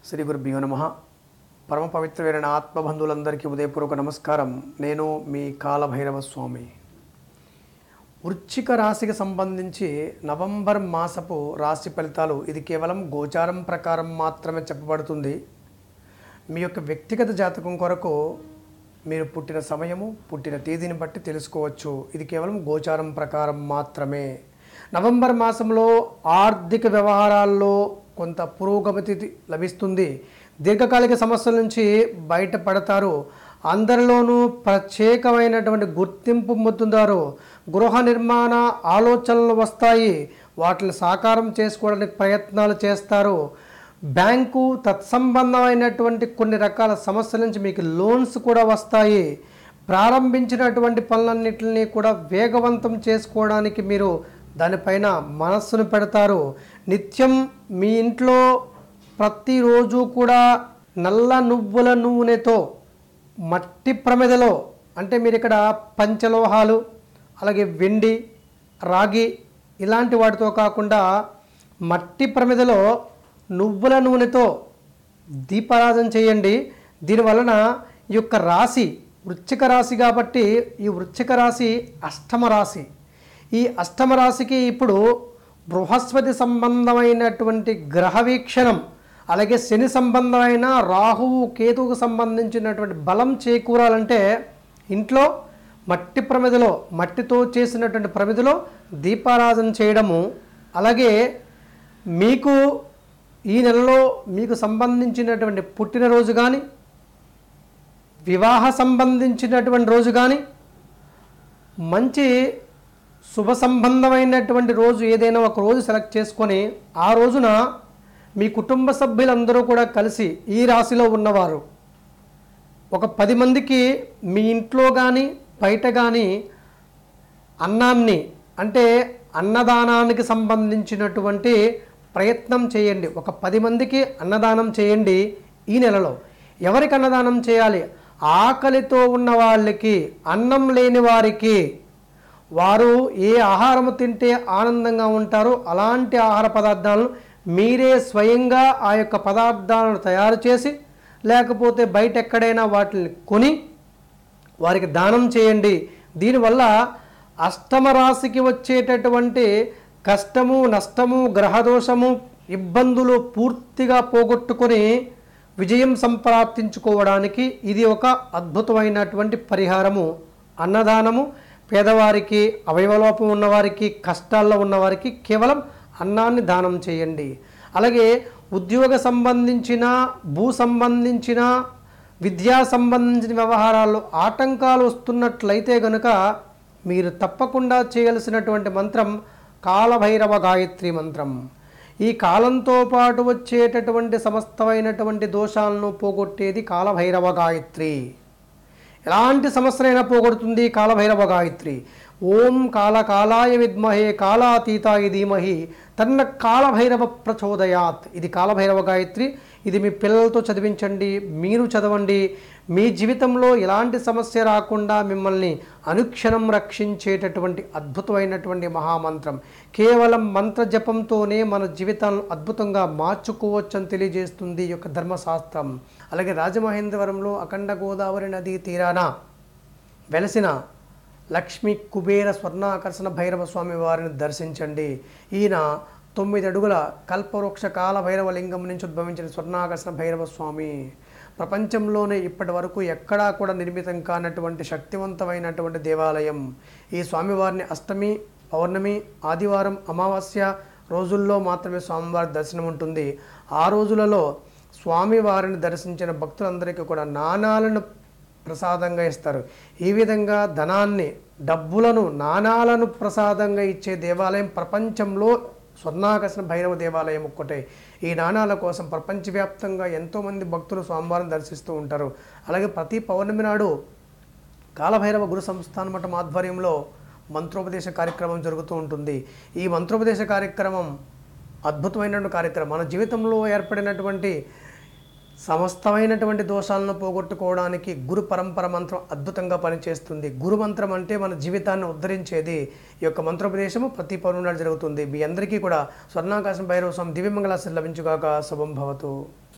శ్రీ గురుభ్యో నమ పరమ పవిత్రమైన ఆత్మబంధువులందరికీ ఉదయపూర్వక నమస్కారం నేను మీ కాలభైరవ స్వామి వృశ్చిక రాశికి సంబంధించి నవంబర్ మాసపు రాశి ఫలితాలు ఇది కేవలం గోచారం ప్రకారం మాత్రమే చెప్పబడుతుంది మీ యొక్క వ్యక్తిగత జాతకం కొరకు మీరు పుట్టిన సమయము పుట్టిన తేదీని బట్టి తెలుసుకోవచ్చు ఇది కేవలం గోచారం ప్రకారం మాత్రమే నవంబర్ మాసంలో ఆర్థిక వ్యవహారాల్లో కొంత పురోగతి లభిస్తుంది దీర్ఘకాలిక సమస్యల నుంచి బయటపడతారు అందరిలోనూ ప్రత్యేకమైనటువంటి గుర్తింపు పొందుతారు గృహ నిర్మాణ ఆలోచనలు వస్తాయి వాటిని సాకారం చేసుకోవడానికి ప్రయత్నాలు చేస్తారు బ్యాంకు తత్సంబంధమైనటువంటి కొన్ని రకాల సమస్యల నుంచి మీకు లోన్స్ కూడా వస్తాయి ప్రారంభించినటువంటి పనులన్నింటినీ కూడా వేగవంతం చేసుకోవడానికి మీరు దానిపైన మనస్సును పెడతారు నిత్యం మీ ఇంట్లో ప్రతిరోజు కూడా నల్ల నువ్వుల నూనెతో మట్టి ప్రమిదలో అంటే మీరు ఇక్కడ పంచలోహాలు అలాగే వెండి రాగి ఇలాంటి వాటితో కాకుండా మట్టి ప్రమిదలో నువ్వుల నూనెతో దీపారాధన చేయండి దీనివలన ఈ యొక్క రాశి వృశ్చిక రాశి కాబట్టి ఈ వృశ్చిక రాశి అష్టమ రాశి ఈ అష్టమ రాశికి ఇప్పుడు బృహస్పతి సంబంధమైనటువంటి గ్రహ వీక్షణం అలాగే శని సంబంధమైన రాహువు కేతువుకు సంబంధించినటువంటి బలం చేకూరాలంటే ఇంట్లో మట్టి ప్రమిదలో మట్టితో చేసినటువంటి ప్రమిదలో దీపారాధన చేయడము అలాగే మీకు ఈ నెలలో మీకు సంబంధించినటువంటి పుట్టినరోజు కానీ వివాహ సంబంధించినటువంటి రోజు కానీ మంచి శుభ సంబంధమైనటువంటి రోజు ఏదైనా ఒక రోజు సెలెక్ట్ చేసుకొని ఆ రోజున మీ కుటుంబ సభ్యులందరూ కూడా కలిసి ఈ రాశిలో ఉన్నవారు ఒక పది మందికి మీ ఇంట్లో కానీ బయట కానీ అన్నాన్ని అంటే అన్నదానానికి సంబంధించినటువంటి ప్రయత్నం చేయండి ఒక పది మందికి అన్నదానం చేయండి ఈ నెలలో ఎవరికి అన్నదానం చేయాలి ఆకలితో ఉన్న వాళ్ళకి అన్నం లేని వారికి వారు ఏ ఆహారము తింటే ఆనందంగా ఉంటారో అలాంటి ఆహార పదార్థాలను మీరే స్వయంగా ఆ యొక్క పదార్థాలను తయారు చేసి లేకపోతే బయట ఎక్కడైనా వాటిని కొని వారికి దానం చేయండి దీనివల్ల అష్టమ రాశికి వచ్చేటటువంటి కష్టము నష్టము గ్రహదోషము ఇబ్బందులు పూర్తిగా పోగొట్టుకొని విజయం సంప్రాప్తించుకోవడానికి ఇది ఒక అద్భుతమైనటువంటి పరిహారము అన్నదానము పేదవారికి అవయవలోపం ఉన్నవారికి కష్టాల్లో ఉన్నవారికి కేవలం అన్నాన్ని దానం చేయండి అలాగే ఉద్యోగ సంబంధించిన భూ సంబంధించిన విద్యా సంబంధించిన వ్యవహారాల్లో ఆటంకాలు వస్తున్నట్లయితే గనుక మీరు తప్పకుండా చేయాల్సినటువంటి మంత్రం కాలభైరవ గాయత్రి మంత్రం ఈ కాలంతో పాటు వచ్చేటటువంటి సమస్తమైనటువంటి దోషాలను పోగొట్టేది కాలభైరవ గాయత్రి ఎలాంటి సమస్యలైనా పోగొడుతుంది కాలభైరవ గాయత్రి ఓం కాల కాలాయ విద్మహే కాలాతీతాయ ధీమహి తన్న కాలభైరవ ప్రచోదయాత్ ఇది కాలభైరవ గాయత్రి ఇది మీ పిల్లలతో చదివించండి మీరు చదవండి మీ జీవితంలో ఎలాంటి సమస్య రాకుండా మిమ్మల్ని అనుక్షణం రక్షించేటటువంటి అద్భుతమైనటువంటి మహామంత్రం కేవలం మంత్ర జపంతోనే మన జీవితాలను అద్భుతంగా మార్చుకోవచ్చని తెలియజేస్తుంది ఈ యొక్క ధర్మశాస్త్రం అలాగే రాజమహేంద్రవరంలో అఖండ గోదావరి నదీ తీరాన వెలసిన లక్ష్మీ కుబేర స్వర్ణాకర్షణ భైరవ స్వామి వారిని దర్శించండి ఈయన తొమ్మిది అడుగుల కల్పవృక్ష కాల భైరవ లింగం నుంచి ఉద్భవించిన స్వర్ణాకర్షణ భైరవ స్వామి ప్రపంచంలోనే ఇప్పటి వరకు ఎక్కడా కూడా నిర్మితం కానటువంటి శక్తివంతమైనటువంటి దేవాలయం ఈ స్వామివారిని అష్టమి పౌర్ణమి ఆదివారం అమావాస్య రోజుల్లో మాత్రమే స్వామివారి దర్శనం ఉంటుంది ఆ రోజులలో స్వామివారిని దర్శించిన భక్తులందరికీ కూడా నాణాలను ప్రసాదంగా ఇస్తారు ఈ విధంగా ధనాన్ని డబ్బులను నాణాలను ప్రసాదంగా ఇచ్చే దేవాలయం ప్రపంచంలో స్వర్ణాకర్షణ భైరవ దేవాలయం ఒక్కటే ఈ నాణాల కోసం ప్రపంచవ్యాప్తంగా ఎంతోమంది భక్తులు స్వామివారిని దర్శిస్తూ ఉంటారు అలాగే ప్రతి పౌర్ణమి నాడు కాలభైరవ గురు సంస్థాన మఠం ఆధ్వర్యంలో మంత్రోపదేశ కార్యక్రమం జరుగుతూ ఉంటుంది ఈ మంత్రోపదేశ కార్యక్రమం అద్భుతమైనటువంటి కార్యక్రమం మన జీవితంలో ఏర్పడినటువంటి సమస్తమైనటువంటి దోషాలను పోగొట్టుకోవడానికి గురు పరంపర మంత్రం అద్భుతంగా పనిచేస్తుంది గురు మంత్రం అంటే మన జీవితాన్ని ఉద్ధరించేది ఈ యొక్క మంత్రోపదేశము ప్రతి పౌర్ణమి నాడు జరుగుతుంది మీ అందరికీ కూడా స్వర్ణాకాశం భైరవ స్వామి దివ్యమంగళాశ్రీ లభించుగాక శుభం భవతు